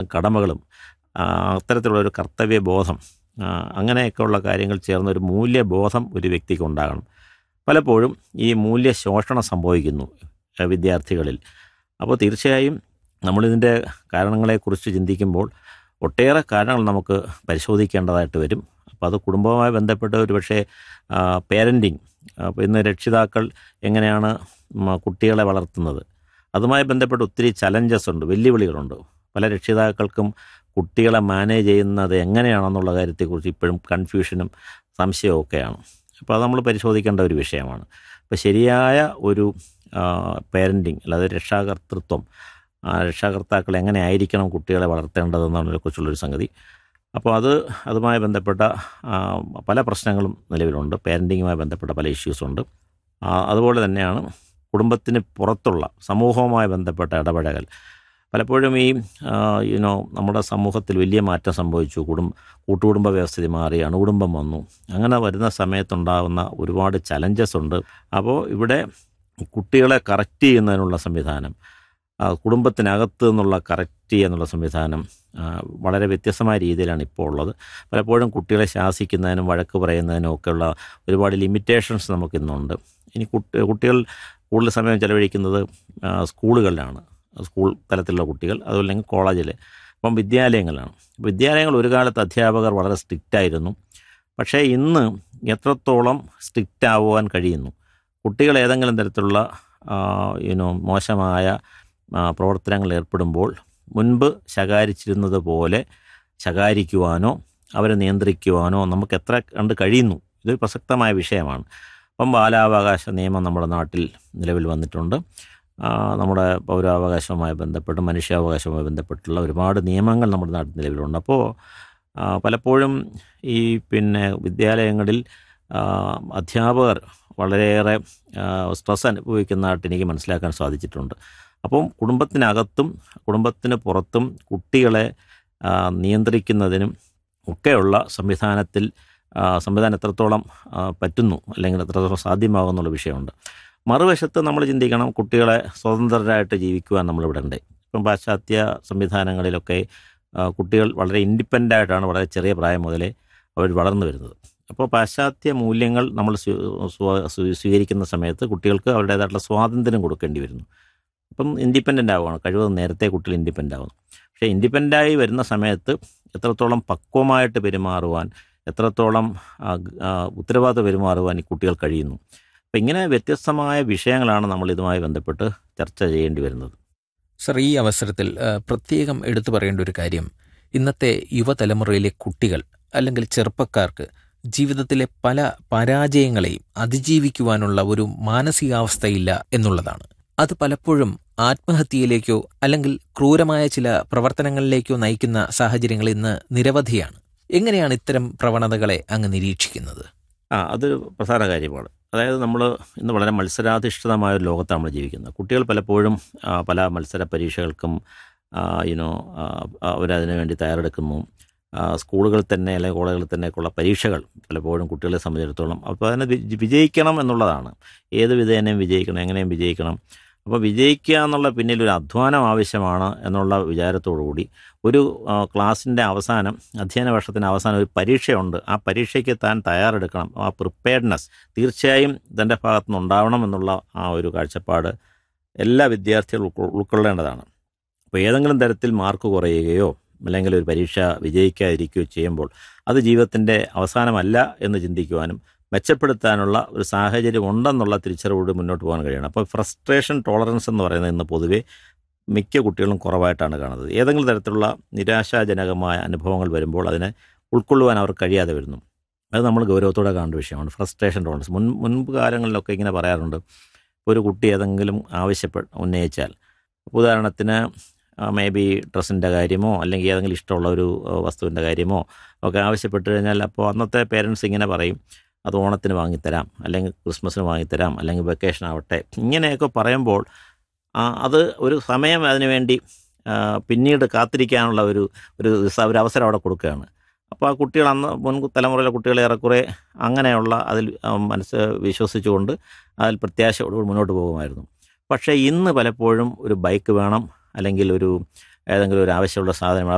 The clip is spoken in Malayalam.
കടമകളും ആ, അത്തരത്തിലുള്ള ഒരു കർത്തവ്യബോധം ആ, അങ്ങനെയൊക്കെയുള്ള കാര്യങ്ങൾ ചേർന്ന ഒരു മൂല്യബോധം ഒരു വ്യക്തിക്ക് ഉണ്ടാകണം പലപ്പോഴും ഈ മൂല്യശോഷണം സംഭവിക്കുന്നു ആ, വിദ്യാർത്ഥികളിൽ അപ്പോൾ തീർച്ചയായും നമ്മളിതിൻ്റെ കാരണങ്ങളെക്കുറിച്ച് ചിന്തിക്കുമ്പോൾ ഒട്ടേറെ കാരണങ്ങൾ നമുക്ക് പരിശോധിക്കേണ്ടതായിട്ട് വരും അപ്പോൾ അത് കുടുംബവുമായി ബന്ധപ്പെട്ട് ഒരു പക്ഷേ പേരൻറ്റിങ് അപ്പോൾ ഇന്ന് രക്ഷിതാക്കൾ എങ്ങനെയാണ് ഉം, കുട്ടികളെ വളർത്തുന്നത് അതുമായി ബന്ധപ്പെട്ട് ഒത്തിരി ചലഞ്ചസ് ഉണ്ട് വെല്ലുവിളികളുണ്ട് പല രക്ഷിതാക്കൾക്കും കുട്ടികളെ മാനേജ് ചെയ്യുന്നത് എങ്ങനെയാണെന്നുള്ള കാര്യത്തെക്കുറിച്ച് ഇപ്പോഴും കൺഫ്യൂഷനും സംശയവും ഒക്കെയാണ് അപ്പോൾ അത് നമ്മൾ പരിശോധിക്കേണ്ട ഒരു വിഷയമാണ് അപ്പോൾ ശരിയായ ഒരു പേരൻറ്റിങ് അല്ലാതെ രക്ഷാകർത്തൃത്വം ആ രക്ഷാകർത്താക്കൾ എങ്ങനെ ആയിരിക്കണം കുട്ടികളെ വളർത്തേണ്ടതെന്നതിനെക്കുറിച്ചുള്ളൊരു സംഗതി അപ്പോൾ അത് അതുമായി ബന്ധപ്പെട്ട ആ, പല പ്രശ്നങ്ങളും നിലവിലുണ്ട് പേരൻറ്റിങ്ങുമായി ബന്ധപ്പെട്ട പല ഇഷ്യൂസുണ്ട് ആ, അതുപോലെ തന്നെയാണ് കുടുംബത്തിന് പുറത്തുള്ള സമൂഹവുമായി ബന്ധപ്പെട്ട ഇടപെടൽ പലപ്പോഴും ഈ യുനോ നമ്മുടെ സമൂഹത്തിൽ വലിയ മാറ്റം സംഭവിച്ചു കുടും കൂട്ടുകുടുംബ വ്യവസ്ഥിതി മാറി അണുകുടുംബം വന്നു അങ്ങനെ വരുന്ന സമയത്തുണ്ടാകുന്ന ഒരുപാട് ചലഞ്ചസ് ഉണ്ട് അപ്പോൾ ഇവിടെ കുട്ടികളെ കറക്റ്റ് ചെയ്യുന്നതിനുള്ള സംവിധാനം ആ, കുടുംബത്തിനകത്ത് നിന്നുള്ള കറക്റ്റ് എന്നുള്ള സംവിധാനം ആ, വളരെ വ്യത്യസ്തമായ രീതിയിലാണ് ഇപ്പോൾ ഉള്ളത് പലപ്പോഴും കുട്ടികളെ ശാസിക്കുന്നതിനും വഴക്ക് പറയുന്നതിനും ഒക്കെയുള്ള ഒരുപാട് ലിമിറ്റേഷൻസ് നമുക്കിന്നുണ്ട് ഇനി കുട്ടി കുട്ടികൾ കൂടുതൽ സമയം ചെലവഴിക്കുന്നത് ആ, സ്കൂളുകളിലാണ് സ്കൂൾ തലത്തിലുള്ള കുട്ടികൾ അതുമല്ലെങ്കിൽ കോളേജിൽ അപ്പം വിദ്യാലയങ്ങളാണ് വിദ്യാലയങ്ങൾ ഒരു കാലത്ത് അധ്യാപകർ വളരെ സ്ട്രിക്റ്റ് ആയിരുന്നു പക്ഷേ ഇന്ന് എത്രത്തോളം സ്ട്രിക്റ്റ് ആവുവാൻ കഴിയുന്നു കുട്ടികൾ ഏതെങ്കിലും തരത്തിലുള്ള യുനോ മോശമായ ആ, പ്രവർത്തനങ്ങളിൽ ഏർപ്പെടുമ്പോൾ മുൻപ് ശകാരിച്ചിരുന്നത് പോലെ ശകാരിക്കുവാനോ അവരെ നിയന്ത്രിക്കുവാനോ നമുക്ക് എത്ര കണ്ട് കഴിയുന്നു ഇത് പ്രസക്തമായ വിഷയമാണ് അപ്പം ബാലാവകാശ നിയമം നമ്മുടെ നാട്ടിൽ നിലവിൽ വന്നിട്ടുണ്ട് ആ, നമ്മുടെ പൗരാവകാശവുമായി ബന്ധപ്പെട്ട് മനുഷ്യാവകാശവുമായി ബന്ധപ്പെട്ടുള്ള ഒരുപാട് നിയമങ്ങൾ നമ്മുടെ നാട്ടിൽ നിലവിലുണ്ട് അപ്പോൾ ആ, പലപ്പോഴും ഈ പിന്നെ വിദ്യാലയങ്ങളിൽ ആ, അധ്യാപകർ വളരെയേറെ സ്ട്രെസ് അനുഭവിക്കുന്നതായിട്ട് എനിക്ക് മനസ്സിലാക്കാൻ സാധിച്ചിട്ടുണ്ട് അപ്പം കുടുംബത്തിനകത്തും കുടുംബത്തിന് പുറത്തും കുട്ടികളെ ആ, നിയന്ത്രിക്കുന്നതിനും ഒക്കെയുള്ള സംവിധാനത്തിൽ ആ, സംവിധാനം എത്രത്തോളം ആ, പറ്റുന്നു അല്ലെങ്കിൽ എത്രത്തോളം സാധ്യമാകുന്നുള്ള വിഷയമുണ്ട് മറുവശത്ത് നമ്മൾ ചിന്തിക്കണം കുട്ടികളെ സ്വതന്ത്രരായിട്ട് ജീവിക്കുവാൻ നമ്മളിവിടെ ഉണ്ട് ഇപ്പം പാശ്ചാത്യ സംവിധാനങ്ങളിലൊക്കെ ആ, കുട്ടികൾ വളരെ ഇൻഡിപെൻഡൻ്റ് ആയിട്ടാണ് വളരെ ചെറിയ പ്രായം മുതലേ അവർ വളർന്നു വരുന്നത് അപ്പോൾ പാശ്ചാത്യ മൂല്യങ്ങൾ നമ്മൾ സ്വീ- സ്വ- സ്വീ- സ്വീകരിക്കുന്ന സമയത്ത് കുട്ടികൾക്ക് അവരുടേതായിട്ടുള്ള സ്വാതന്ത്ര്യം കൊടുക്കേണ്ടി വരുന്നു അപ്പം ഇൻഡിപെൻഡൻ്റ് ആവുകയാണ് കഴിവതും നേരത്തെ കുട്ടികൾ ഇൻഡിപെൻഡൻ്റ് ആവുന്നു പക്ഷേ ഇൻഡിപെൻഡൻ്റായി വരുന്ന സമയത്ത് എത്രത്തോളം പക്വമായിട്ട് പെരുമാറുവാൻ എത്രത്തോളം ആ, ഗ- ആ, ഉത്തരവാദിത്ത പെരുമാറുവാൻ ഈ കുട്ടികൾ കഴിയുന്നു അപ്പം ഇങ്ങനെ വ്യത്യസ്തമായ വിഷയങ്ങളാണ് നമ്മൾ ഇതുമായി ബന്ധപ്പെട്ട് ചർച്ച ചെയ്യേണ്ടി വരുന്നത് സർ ഈ അവസരത്തിൽ ആ, പ്രത്യേകം എടുത്തു പറയേണ്ട ഒരു കാര്യം ഇന്നത്തെ യുവതലമുറയിലെ കുട്ടികൾ അല്ലെങ്കിൽ ചെറുപ്പക്കാർക്ക് ജീവിതത്തിലെ പല പരാജയങ്ങളെയും അതിജീവിക്കുവാനുള്ള ഒരു മാനസികാവസ്ഥയില്ല എന്നുള്ളതാണ് അത് പലപ്പോഴും ആത്മഹത്യയിലേക്കോ അല്ലെങ്കിൽ ക്രൂരമായ ചില പ്രവർത്തനങ്ങളിലേക്കോ നയിക്കുന്ന സാഹചര്യങ്ങൾ ഇന്ന് നിരവധിയാണ് എങ്ങനെയാണ് ഇത്തരം പ്രവണതകളെ അങ്ങ് നിരീക്ഷിക്കുന്നത് ആ അതൊരു പ്രധാന കാര്യമാണ് അതായത് നമ്മൾ ഇന്ന് വളരെ മത്സരാധിഷ്ഠിതമായ ഒരു ലോകത്താണ് നമ്മൾ ജീവിക്കുന്നത് കുട്ടികൾ പലപ്പോഴും ആ, പല മത്സര പരീക്ഷകൾക്കും യുനോ അവരതിനു വേണ്ടി തയ്യാറെടുക്കുന്നു ആ, സ്കൂളുകളിൽ തന്നെ അല്ലെങ്കിൽ കോളേജുകളിൽ തന്നെയൊക്കെയുള്ള പരീക്ഷകൾ പലപ്പോഴും കുട്ടികളെ സംബന്ധിച്ചിടത്തോളം അപ്പോൾ അതിനെ വി- വിജയിക്കണം എന്നുള്ളതാണ് ഏത് വിധേനയും വിജയിക്കണം എങ്ങനെയും വിജയിക്കണം അപ്പോൾ വിജയിക്കുക എന്നുള്ള പിന്നിൽ ഒരു അധ്വാനം ആവശ്യമാണ് എന്നുള്ള വിചാരത്തോടു കൂടി ഒരു ആ, ക്ലാസ്സിൻ്റെ അവസാനം അധ്യയന വർഷത്തിൻ്റെ അവസാനം ഒരു പരീക്ഷയുണ്ട് ആ പരീക്ഷയ്ക്ക് താൻ തയ്യാറെടുക്കണം ആ പ്രിപ്പയർഡ്നെസ് തീർച്ചയായും തൻ്റെ ഭാഗത്തു നിന്ന് ഉണ്ടാവണം എന്നുള്ള ആ ഒരു കാഴ്ചപ്പാട് എല്ലാ വിദ്യാർത്ഥികളും ഉൾക്കൊ- ഉൾക്കൊള്ളേണ്ടതാണ് അപ്പോൾ ഏതെങ്കിലും തരത്തിൽ മാർക്ക് കുറയുകയോ അല്ലെങ്കിൽ ഒരു പരീക്ഷ വിജയിക്കാതിരിക്കുകയോ ചെയ്യുമ്പോൾ അത് ജീവിതത്തിൻ്റെ അവസാനമല്ല എന്ന് ചിന്തിക്കുവാനും മെച്ചപ്പെടുത്താനുള്ള ഒരു സാഹചര്യം ഉണ്ടെന്നുള്ള തിരിച്ചറിവോട് മുന്നോട്ട് പോകാൻ കഴിയണം അപ്പോൾ ഫ്രസ്ട്രേഷൻ ടോളറൻസ് എന്ന് പറയുന്നത് ഇന്ന് പൊതുവെ മിക്ക കുട്ടികളും കുറവായിട്ടാണ് കാണുന്നത് ഏതെങ്കിലും തരത്തിലുള്ള നിരാശാജനകമായ അനുഭവങ്ങൾ വരുമ്പോൾ അതിനെ ഉൾക്കൊള്ളുവാൻ അവർക്ക് കഴിയാതെ വരുന്നു അത് നമ്മൾ ഗൗരവത്തോടെ കാണേണ്ട വിഷയമാണ് ഫ്രസ്ട്രേഷൻ ടോളറൻസ് മുൻ മുൻപ് കാലങ്ങളിലൊക്കെ ഇങ്ങനെ പറയാറുണ്ട് ഒരു കുട്ടി ഏതെങ്കിലും ആവശ്യപ്പെട്ട് ഉന്നയിച്ചാൽ ഉദാഹരണത്തിന് മേ ബി ഡ്രസ്സിൻ്റെ കാര്യമോ അല്ലെങ്കിൽ ഏതെങ്കിലും ഇഷ്ടമുള്ള ഒരു ആ, വസ്തുവിൻ്റെ കാര്യമോ ഒക്കെ ആവശ്യപ്പെട്ട് കഴിഞ്ഞാൽ അപ്പോൾ അന്നത്തെ പേരൻസ് ഇങ്ങനെ പറയും അത് ഓണത്തിന് വാങ്ങിത്തരാം അല്ലെങ്കിൽ ക്രിസ്മസിന് വാങ്ങിത്തരാം അല്ലെങ്കിൽ വെക്കേഷൻ ആവട്ടെ ഇങ്ങനെയൊക്കെ പറയുമ്പോൾ ആ, അത് ഒരു സമയം അതിനു വേണ്ടി ആ, പിന്നീട് കാത്തിരിക്കാനുള്ള ഒരു ഒരു സ- ഒരു അവസരം അവിടെ കൊടുക്കുകയാണ് അപ്പോൾ ആ കുട്ടികൾ അന്ന് മുൻ തലമുറയിലെ കുട്ടികൾ ഏറെക്കുറെ അങ്ങനെയുള്ള അതിൽ ആ, മനസ്സ് വിശ്വസിച്ചുകൊണ്ട് അതിൽ പ്രത്യാശയോടുകൂടി മുന്നോട്ട് പോകുമായിരുന്നു പക്ഷേ ഇന്ന് പലപ്പോഴും ഒരു ബൈക്ക് വേണം അല്ലെങ്കിൽ ഒരു ഏതെങ്കിലും ഒരു ആവശ്യമുള്ള സാധനം